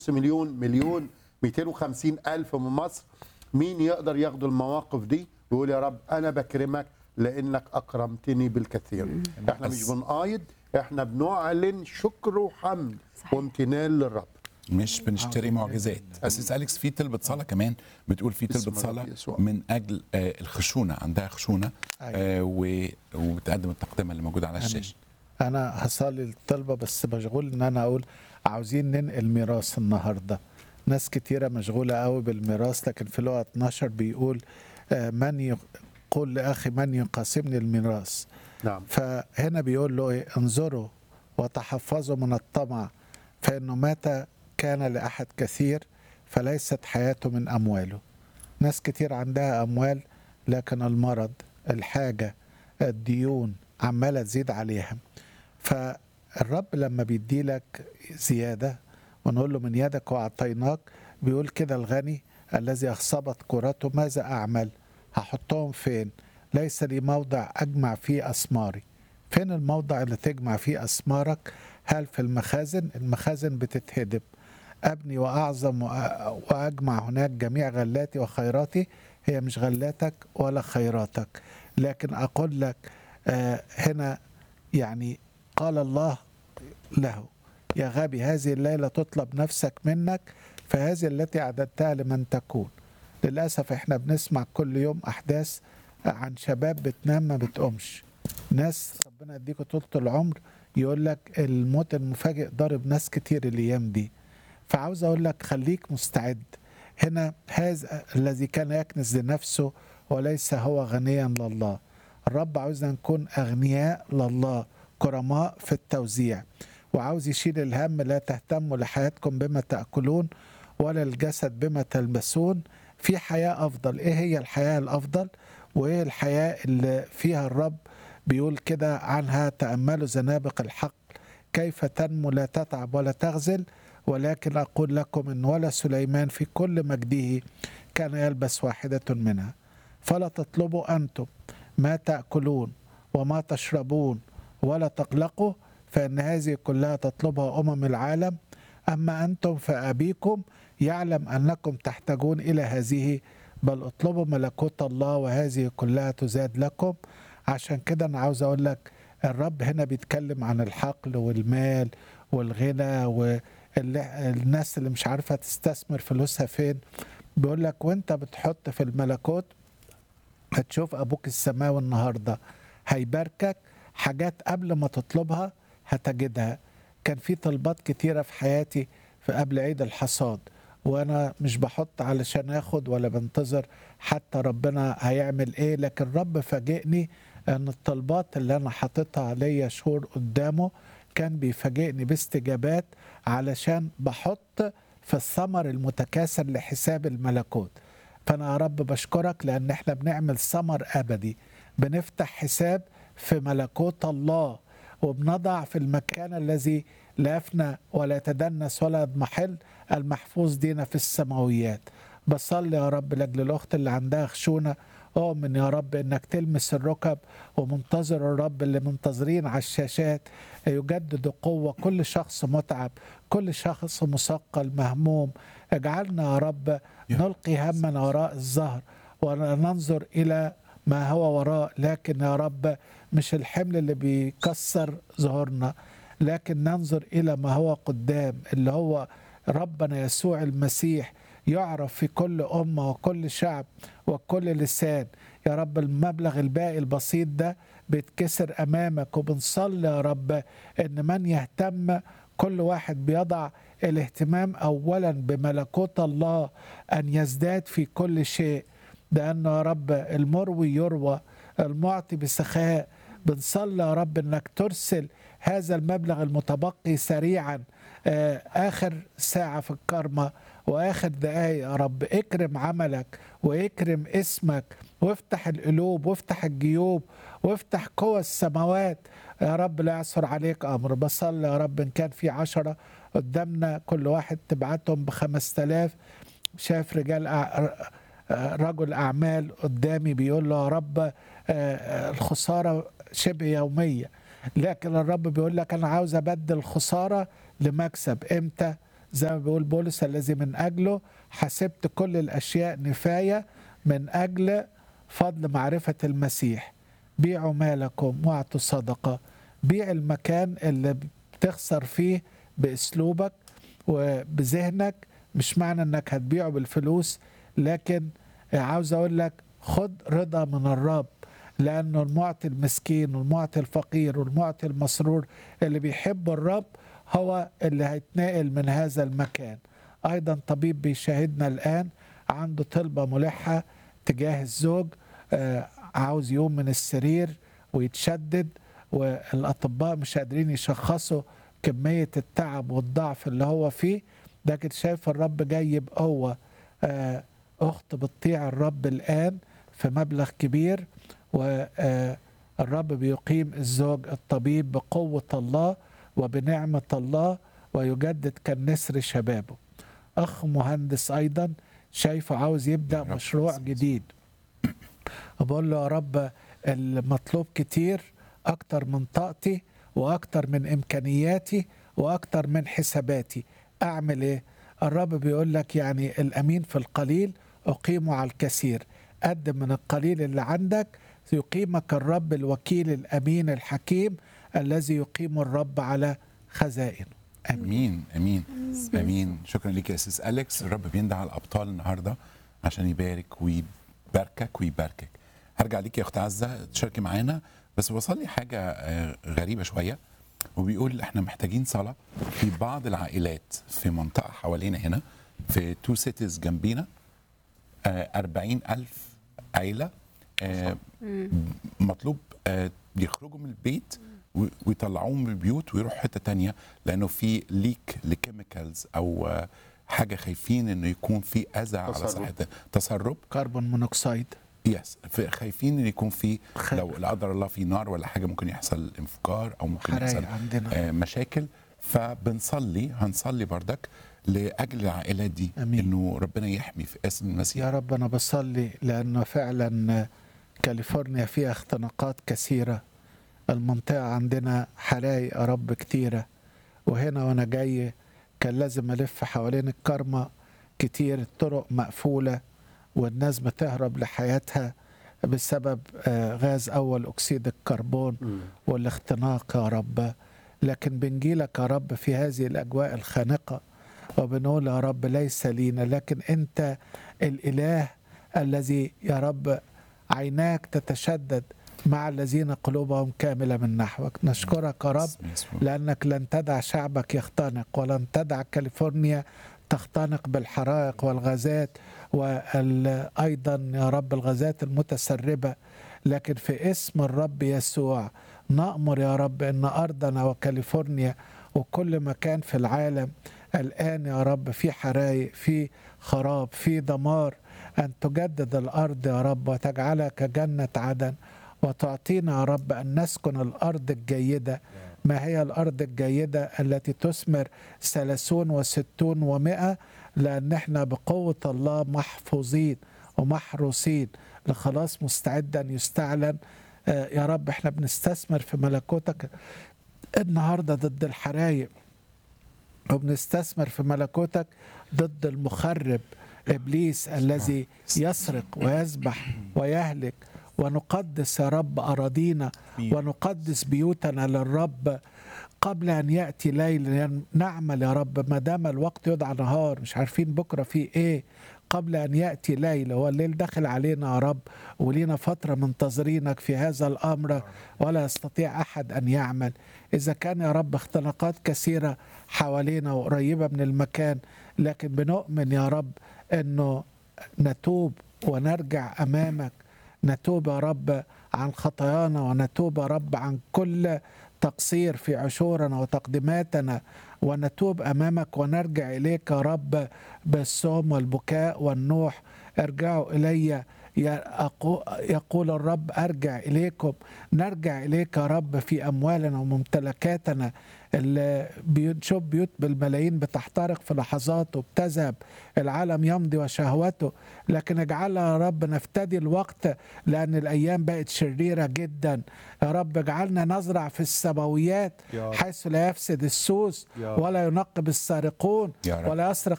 مليون مليون 250 ألف من مصر مين يقدر ياخدوا المواقف دي ويقول يا رب أنا بكرمك لأنك أكرمتني بالكثير احنا مش بنقايض احنا بنعلن شكر وحمد صحيح. وامتنان للرب مش بنشتري معجزات اسيس اليكس في طلبه صلاه كمان بتقول في باسم طلبه الرب صلاه يسوع. من اجل آه، الخشونه عندها خشونه أيوة. آه، و- وبتقدم التقدمه اللي موجوده على الشاشه انا هصلي الطلبه بس مشغول ان انا اقول عاوزين ننقل ميراث النهارده ناس كتيره مشغوله قوي بالميراث لكن في لغه 12 بيقول آه، من يقول لاخي من يقاسمني الميراث نعم فهنا بيقول له ايه انظروا وتحفظوا من الطمع فانه مات كان لاحد كثير فليست حياته من امواله ناس كتير عندها اموال لكن المرض الحاجه الديون عماله تزيد عليها فالرب لما بيدي لك زياده ونقول له من يدك واعطيناك بيقول كده الغني الذي اخصبت كرته ماذا اعمل هحطهم فين ليس لي موضع اجمع فيه اسماري فين الموضع اللي تجمع فيه اسمارك هل في المخازن المخازن بتتهدم ابني واعظم وأ- واجمع هناك جميع غلاتي وخيراتي هي مش غلاتك ولا خيراتك لكن اقول لك آه، هنا يعني قال الله له يا غبي هذه الليله تطلب نفسك منك فهذه التي اعددتها لمن تكون للاسف احنا بنسمع كل يوم احداث عن شباب بتنام ما بتقومش ناس ربنا يديكوا طولة العمر يقول لك الموت المفاجئ ضارب ناس كتير الايام دي فعاوز اقول لك خليك مستعد هنا هذا الذي كان يكنز لنفسه وليس هو غنيا لله الرب عاوزنا نكون اغنياء لله كرماء في التوزيع وعاوز يشيل الهم لا تهتموا لحياتكم بما تاكلون ولا الجسد بما تلبسون في حياه افضل ايه هي الحياه الافضل وايه الحياه اللي فيها الرب بيقول كده عنها تاملوا زنابق الحق كيف تنمو لا تتعب ولا تغزل ولكن اقول لكم ان ولا سليمان في كل مجده كان يلبس واحده منها فلا تطلبوا انتم ما تاكلون وما تشربون ولا تقلقوا فان هذه كلها تطلبها امم العالم اما انتم فابيكم يعلم انكم تحتاجون الى هذه بل اطلبوا ملكوت الله وهذه كلها تزاد لكم عشان كده انا عاوز اقول لك الرب هنا بيتكلم عن الحقل والمال والغنى والناس اللي مش عارفه تستثمر فلوسها فين بيقول لك وانت بتحط في الملكوت هتشوف ابوك السماوي النهارده هيباركك حاجات قبل ما تطلبها هتجدها كان في طلبات كتيره في حياتي في قبل عيد الحصاد وانا مش بحط علشان اخد ولا بنتظر حتى ربنا هيعمل ايه لكن رب فاجئني ان الطلبات اللي انا حاططها عليا شهور قدامه كان بيفاجئني باستجابات علشان بحط في الثمر المتكاثر لحساب الملكوت فانا يا رب بشكرك لان احنا بنعمل ثمر ابدي بنفتح حساب في ملكوت الله وبنضع في المكان الذي لا يفنى ولا يتدنس ولا يضمحل المحفوظ دينا في السماويات بصلي يا رب لاجل الاخت اللي عندها خشونه اؤمن يا رب انك تلمس الركب ومنتظر الرب اللي منتظرين على الشاشات يجدد قوه كل شخص متعب كل شخص مثقل مهموم اجعلنا يا رب نلقي همنا وراء الظهر وننظر الى ما هو وراء لكن يا رب مش الحمل اللي بيكسر ظهورنا لكن ننظر الى ما هو قدام اللي هو ربنا يسوع المسيح يعرف في كل امه وكل شعب وكل لسان يا رب المبلغ الباقي البسيط ده بيتكسر امامك وبنصلي يا رب ان من يهتم كل واحد بيضع الاهتمام اولا بملكوت الله ان يزداد في كل شيء لأنه يا رب المروي يروى المعطي بسخاء بنصلي يا رب انك ترسل هذا المبلغ المتبقي سريعا آه، اخر ساعه في الكرمه واخر دقايق يا رب اكرم عملك واكرم اسمك وافتح القلوب وافتح الجيوب وافتح قوى السماوات يا رب لا يعثر عليك امر بصلي يا رب ان كان في عشرة قدامنا كل واحد تبعتهم بخمس تلاف شاف رجال أع- رجل اعمال قدامي بيقول له يا رب آه، آه، الخساره شبه يوميه لكن الرب بيقول لك انا عاوز ابدل الخساره لمكسب امتى زي ما بيقول بولس الذي من أجله حسبت كل الأشياء نفاية من أجل فضل معرفة المسيح بيعوا مالكم واعطوا صدقة بيع المكان اللي بتخسر فيه بأسلوبك وبذهنك مش معنى انك هتبيعه بالفلوس لكن عاوز اقول لك خد رضا من الرب لانه المعطي المسكين والمعطي الفقير والمعطي المسرور اللي بيحب الرب هو اللي هيتنقل من هذا المكان ايضا طبيب بيشاهدنا الان عنده طلبه ملحه تجاه الزوج آه، عاوز يقوم من السرير ويتشدد والاطباء مش قادرين يشخصوا كميه التعب والضعف اللي هو فيه لكن شايف الرب جاي بقوه آه، اخت بتطيع الرب الان في مبلغ كبير والرب بيقيم الزوج الطبيب بقوه الله وبنعمه الله ويجدد كالنسر شبابه اخ مهندس ايضا شايفه عاوز يبدا رب مشروع يسلمك. جديد بقول له يا رب المطلوب كتير اكتر من طاقتي واكتر من امكانياتي واكتر من حساباتي اعمل ايه الرب بيقول لك يعني الامين في القليل اقيمه على الكثير قدم من القليل اللي عندك يقيمك الرب الوكيل الامين الحكيم الذي يقيم الرب على خزائنه امين امين امين امين شكرا لك يا اسيس اليكس الرب بيندع على الابطال النهارده عشان يبارك ويباركك ويباركك هرجع ليك يا اخت عزه تشاركي معانا بس وصل لي حاجه آه، غريبه شويه وبيقول احنا محتاجين صلاه في بعض العائلات في منطقه حوالينا هنا في تو سيتيز جنبينا أربعين ألف عيلة آه، مطلوب آه، يخرجوا من البيت و- ويطلعوهم من البيوت ويروحوا حتة تانية لأنه في ليك لكيميكالز أو آه، حاجة خايفين إنه يكون في أذى على تسرب. صحة تسرب كربون مونوكسيد يس ف- خايفين إن يكون في خ- لو لا قدر الله في نار ولا حاجة ممكن يحصل انفجار أو ممكن حرايق يحصل عندنا آه، مشاكل فبنصلي هنصلي بردك لاجل العائلات دي أمين. انه ربنا يحمي في اسم المسيح يا رب انا بصلي لانه فعلا كاليفورنيا فيها اختناقات كثيره المنطقه عندنا حرايق يا رب كتيره وهنا وانا جاي كان لازم الف حوالين الكرمه كتير الطرق مقفوله والناس بتهرب لحياتها بسبب آه، غاز اول اكسيد الكربون والاختناق يا رب لكن بنجيلك يا رب في هذه الاجواء الخانقه وبنقول يا رب ليس لينا لكن انت الاله الذي يا رب عيناك تتشدد مع الذين قلوبهم كامله من نحوك نشكرك يا رب باسم يسوع. لانك لن تدع شعبك يختنق ولن تدع كاليفورنيا تختنق بالحرائق والغازات وايضا يا رب الغازات المتسربه لكن في اسم الرب يسوع نامر يا رب ان ارضنا وكاليفورنيا وكل مكان في العالم الان يا رب في حرايق في خراب في دمار ان تجدد الارض يا رب وتجعلها كجنه عدن وتعطينا يا رب ان نسكن الارض الجيده ما هي الارض الجيده التي تثمر ثلاثون وستون ومائه لان احنا بقوه الله محفوظين ومحروسين لخلاص مستعد ان يستعلن آه، يا رب احنا بنستثمر في ملكوتك النهارده ضد الحرايق وبنستثمر في ملكوتك ضد المخرب ابليس الذي يسرق ويذبح ويهلك ونقدس يا رب اراضينا ونقدس بيوتنا للرب قبل ان ياتي ليل يعني نعمل يا رب ما دام الوقت يدعى نهار مش عارفين بكره في ايه قبل ان ياتي ليل هو الليل داخل علينا يا رب ولينا فتره منتظرينك في هذا الامر ولا يستطيع احد ان يعمل اذا كان يا رب اختناقات كثيره حوالينا وقريبه من المكان لكن بنؤمن يا رب انه نتوب ونرجع امامك نتوب يا رب عن خطايانا ونتوب يا رب عن كل تقصير في عشورنا وتقديماتنا ونتوب امامك ونرجع اليك يا رب بالصوم والبكاء والنوح ارجعوا الي يا- أقو- يقول الرب ارجع اليكم نرجع اليك يا رب في اموالنا وممتلكاتنا اللي بنشوف بيوت بالملايين بتحترق في لحظات وبتذهب العالم يمضي وشهوته لكن اجعلنا يا رب نفتدي الوقت لأن الأيام بقت شريرة جدا يا رب اجعلنا نزرع في السماويات يا رب. حيث لا يفسد السوس يا رب. ولا ينقب السارقون يا رب. ولا يسرق